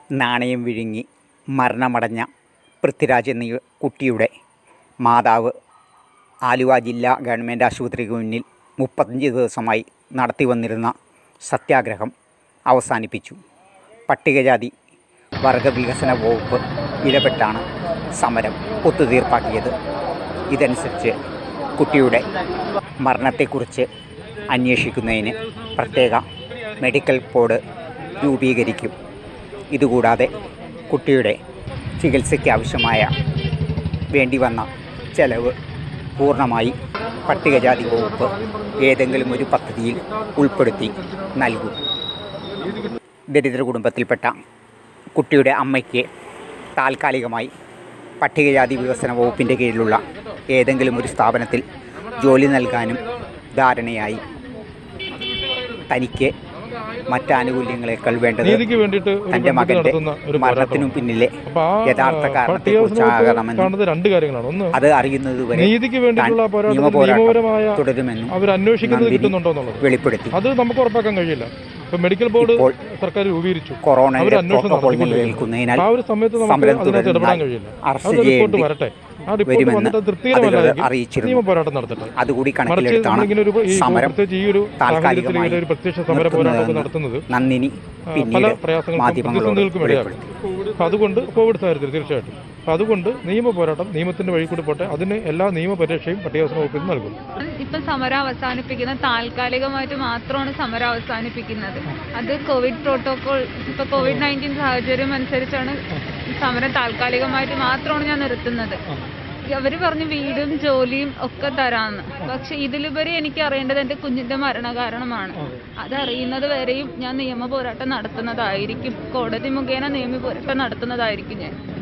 നാണയം വിഴുങ്ങി മരണമടഞ്ഞ പൃഥ്വിരാജ് എന്ന ഈ കുട്ടിയുടെ മാതാവ് ആലുവ ജില്ലാ ഗവൺമെൻറ് ആശുപത്രിക്ക് മുന്നിൽ മുപ്പത്തഞ്ച് ദിവസമായി നടത്തി വന്നിരുന്ന സത്യാഗ്രഹം അവസാനിപ്പിച്ചു പട്ടികജാതി വർഗ വികസന വകുപ്പ് ഇടപെട്ടാണ് സമരം ഒത്തുതീർപ്പാക്കിയത് ഇതനുസരിച്ച് കുട്ടിയുടെ മരണത്തെക്കുറിച്ച് അന്വേഷിക്കുന്നതിന് പ്രത്യേക മെഡിക്കൽ ബോർഡ് രൂപീകരിക്കും ഇതുകൂടാതെ കുട്ടിയുടെ ചികിത്സയ്ക്ക് ആവശ്യമായ വേണ്ടി വന്ന ചെലവ് പൂർണ്ണമായി പട്ടികജാതി വകുപ്പ് ഏതെങ്കിലും ഒരു പദ്ധതിയിൽ ഉൾപ്പെടുത്തി നൽകും ദരിദ്ര കുടുംബത്തിൽപ്പെട്ട കുട്ടിയുടെ അമ്മയ്ക്ക് താൽക്കാലികമായി പട്ടികജാതി വികസന വകുപ്പിൻ്റെ കീഴിലുള്ള ഏതെങ്കിലും ഒരു സ്ഥാപനത്തിൽ ജോലി നൽകാനും ധാരണയായി തനിക്ക് മറ്റാനുകൂല്യങ്ങളെക്കാൾ വേണ്ടത് നീതിക്ക് വേണ്ടിയിട്ട് ഒരു തൻ്റെ പെൺകുട്ടി മകൻ്റെ നടത്തുന്ന ഒരു മരണത്തിനു പോരാട്ടമാണ്. പിന്നിലെ അപ്പൊ ആ യഥാർത്ഥ ആ, കാരണത്തെക്കുറിച്ചാകണമെന്നും കാണുന്നത് രണ്ട് കാര്യങ്ങളാണ് ഒന്ന് അത് അറിയുന്നതുവരെ നീതിക്ക് വേണ്ടിയിട്ടുള്ള താൻ പോരാട്ടത്തിൽ നിയമപോരാട്ടം നിയമപരമായ തുടരുമെന്നും അവർ അന്വേഷിക്കുന്നത് നന്ദിനി കിട്ടുന്നുണ്ടോ എന്നുള്ളത് വെളിപ്പെടുത്തി അത് നമുക്ക് ഉറപ്പാക്കാൻ കഴിയില്ല ഇപ്പൊ മെഡിക്കൽ ബോർഡ് ഇപ്പോൾ സർക്കാർ രൂപീകരിച്ചു അവർ കൊറോണയുടെ അന്വേഷണം പ്രോട്ടോകോൾ നടത്തിക്കൊണ്ടിരിക്കുന്നു. നിലനിൽക്കുന്നതിനാൽ ആ ഒരു സമയത്ത് നമുക്ക് സമരം അതിനകത്ത് ഇടപെടാൻ തുടരുന്നാൽ കഴിയില്ല അറസ്റ്റ് അത് റിപ്പോർട്ട് ചെയ്യേണ്ടി വരട്ടെ ആ റിപ്പോർട്ട് വരുമെന്ന് വന്നിട്ട് അധികൃതർ തൃപ്തികരമല്ലെങ്കിൽ അറിയിച്ചിരുന്നു നിയമ പോരാട്ടം നടത്തട്ടെ അതുകൂടി മറിച്ച് കണക്കിലെടുത്താണ് നമ്മളിങ്ങനെ ഒരു ഈ സമരം പ്രത്യേകിച്ച് ഈ ഒരു സാഹചര്യത്തിൽ താൽക്കാലികമായി ഇങ്ങനെ ഒരു പ്രത്യക്ഷ സമര പോരാട്ടമൊക്കെ നടത്തുന്നത് നന്ദിനി ആ, പല പിന്നീട് പ്രയാസങ്ങൾക്കും മാധ്യമങ്ങളോട് പ്രതിസന്ധികൾക്കും ഇടയാക്കും വെളിപ്പെടുത്തി അപ്പൊ അതുകൊണ്ട് കോവിഡ് സാഹചര്യത്തിൽ തീർച്ചയായിട്ടും അപ്പൊ അതുകൊണ്ട് നിയമ പോരാട്ടം നിയമത്തിന്റെ വഴി കൂടി പോട്ടെ അതിന് എല്ലാ നിയമ പരിരക്ഷയും പട്ടികജാതി വകുപ്പിൽ നിന്ന് നൽകും ഇപ്പം സമരം അവസാനിപ്പിക്കുന്ന താൽക്കാലികമായിട്ട് മാത്രമാണ് സമരം അവസാനിപ്പിക്കുന്നത് അത് കോവിഡ് പ്രോട്ടോകോൾ ഇപ്പൊ കോവിഡ് നയൻറ്റീൻ സാഹചര്യം അനുസരിച്ചാണ് സമരം താൽക്കാലികമായിട്ട് മാത്രമാണ് ഞാൻ നിർത്തുന്നത് അവര് പറഞ്ഞു വീടും ജോലിയും ഒക്കെ തരാന്ന് പക്ഷെ ഇതിലുപരി എനിക്ക് അറിയേണ്ടത് എന്റെ കുഞ്ഞിന്റെ മരണകാരണമാണ് അതറിയുന്നത് വരെയും ഞാൻ നിയമ പോരാട്ടം നടത്തുന്നതായിരിക്കും കോടതി മുഖേന നിയമ പോരാട്ടം നടത്തുന്നതായിരിക്കും ഞാൻ